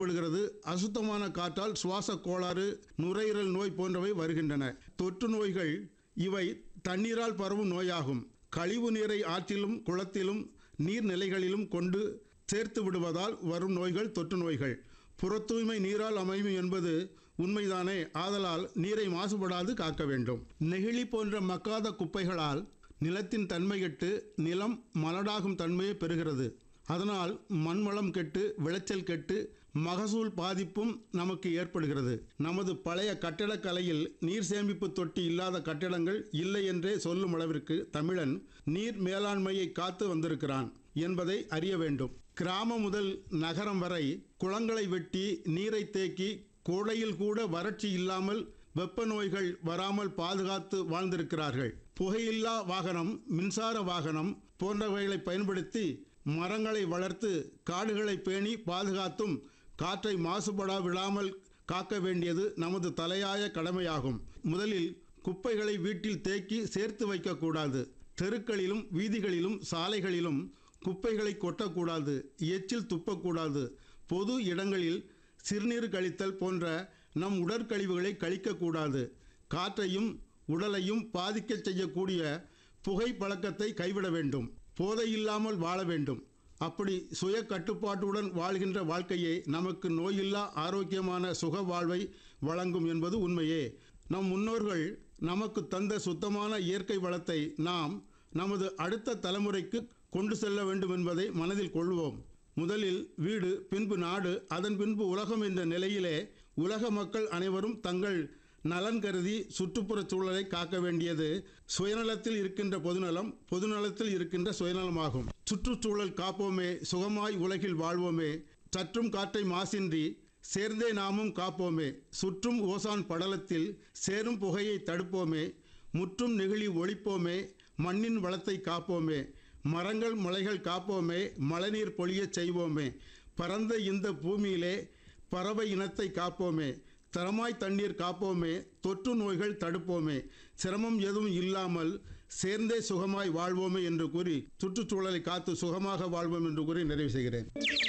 விழுகிறது அசுத்தமான காற்றால் சுவாச கோளாறு நுரையீரல் நோய் போன்றவை வருகின்றன தொற்று நோய்கள் இவை தண்ணீரால் பரவும் நோயாகும் கழிவு நீரை ஆற்றிலும் குளத்திலும் நீர்நிலைகளிலும் கொண்டு சேர்த்து விடுவதால் வரும் நோய்கள் தொற்று நோய்கள் புற தூய்மை நீரால் அமையும் என்பது உண்மைதானே ஆதலால் நீரை மாசுபடாது காக்க வேண்டும் நெகிழி போன்ற மக்காத குப்பைகளால் நிலத்தின் தன்மை கெட்டு நிலம் மலடாகும் தன்மையை பெறுகிறது அதனால் மண்வளம் கெட்டு விளைச்சல் கெட்டு மகசூல் பாதிப்பும் நமக்கு ஏற்படுகிறது நமது பழைய கட்டடக்கலையில் நீர் சேமிப்பு தொட்டி இல்லாத கட்டிடங்கள் இல்லை என்றே சொல்லும் அளவிற்கு தமிழன் நீர் மேலாண்மையை காத்து வந்திருக்கிறான் என்பதை அறிய வேண்டும் கிராமம் முதல் நகரம் வரை குளங்களை வெட்டி நீரை தேக்கி கோடையில் கூட வறட்சி இல்லாமல் வெப்ப நோய்கள் வராமல் பாதுகாத்து வாழ்ந்திருக்கிறார்கள் புகையில்லா வாகனம் மின்சார வாகனம் போன்றவைகளை பயன்படுத்தி மரங்களை வளர்த்து காடுகளை பேணி பாதுகாத்தும் காற்றை மாசுபடா விடாமல் காக்க வேண்டியது நமது தலையாய கடமையாகும் முதலில் குப்பைகளை வீட்டில் தேக்கி சேர்த்து வைக்கக்கூடாது தெருக்களிலும் வீதிகளிலும் சாலைகளிலும் குப்பைகளை கொட்டக்கூடாது எச்சில் துப்பக்கூடாது பொது இடங்களில் சிறுநீர் கழித்தல் போன்ற நம் உடற்கழிவுகளை கழிக்கக்கூடாது காற்றையும் உடலையும் பாதிக்கச் செய்யக்கூடிய புகை பழக்கத்தை கைவிட வேண்டும் போதை இல்லாமல் வாழ வேண்டும் அப்படி சுய கட்டுப்பாட்டுடன் வாழ்கின்ற வாழ்க்கையே நமக்கு நோயில்லா ஆரோக்கியமான சுக வாழ்வை வழங்கும் என்பது உண்மையே நம் முன்னோர்கள் நமக்கு தந்த சுத்தமான இயற்கை வளத்தை நாம் நமது அடுத்த தலைமுறைக்கு கொண்டு செல்ல வேண்டும் என்பதை மனதில் கொள்வோம் முதலில் வீடு பின்பு நாடு அதன் பின்பு உலகம் என்ற நிலையிலே உலக மக்கள் அனைவரும் தங்கள் நலன் கருதி சுற்றுப்புறச் சூழலை காக்க வேண்டியது சுயநலத்தில் இருக்கின்ற பொதுநலம் பொதுநலத்தில் இருக்கின்ற சுயநலமாகும் சுற்றுச்சூழல் காப்போமே சுகமாய் உலகில் வாழ்வோமே சற்றும் காற்றை மாசின்றி சேர்ந்தே நாமும் காப்போமே சுற்றும் ஓசான் படலத்தில் சேரும் புகையை தடுப்போமே முற்றும் நெகிழி ஒழிப்போமே மண்ணின் வளத்தை காப்போமே மரங்கள் மலைகள் காப்போமே மழைநீர் பொழியச் செய்வோமே பரந்த இந்த பூமியிலே பறவை இனத்தை காப்போமே தரமாய் தண்ணீர் காப்போமே தொற்று நோய்கள் தடுப்போமே சிரமம் எதுவும் இல்லாமல் சேர்ந்தே சுகமாய் வாழ்வோமே என்று கூறி சுற்றுச்சூழலை காத்து சுகமாக வாழ்வோம் என்று கூறி நிறைவு செய்கிறேன்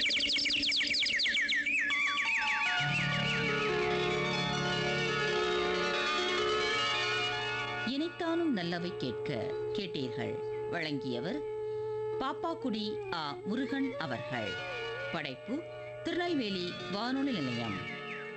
இனித்தானும் நல்லவை கேட்க கேட்டீர்கள் வழங்கியவர் பாப்பாக்குடி ஆ முருகன் அவர்கள் படைப்பு திருநெல்வேலி வானொலி நிலையம்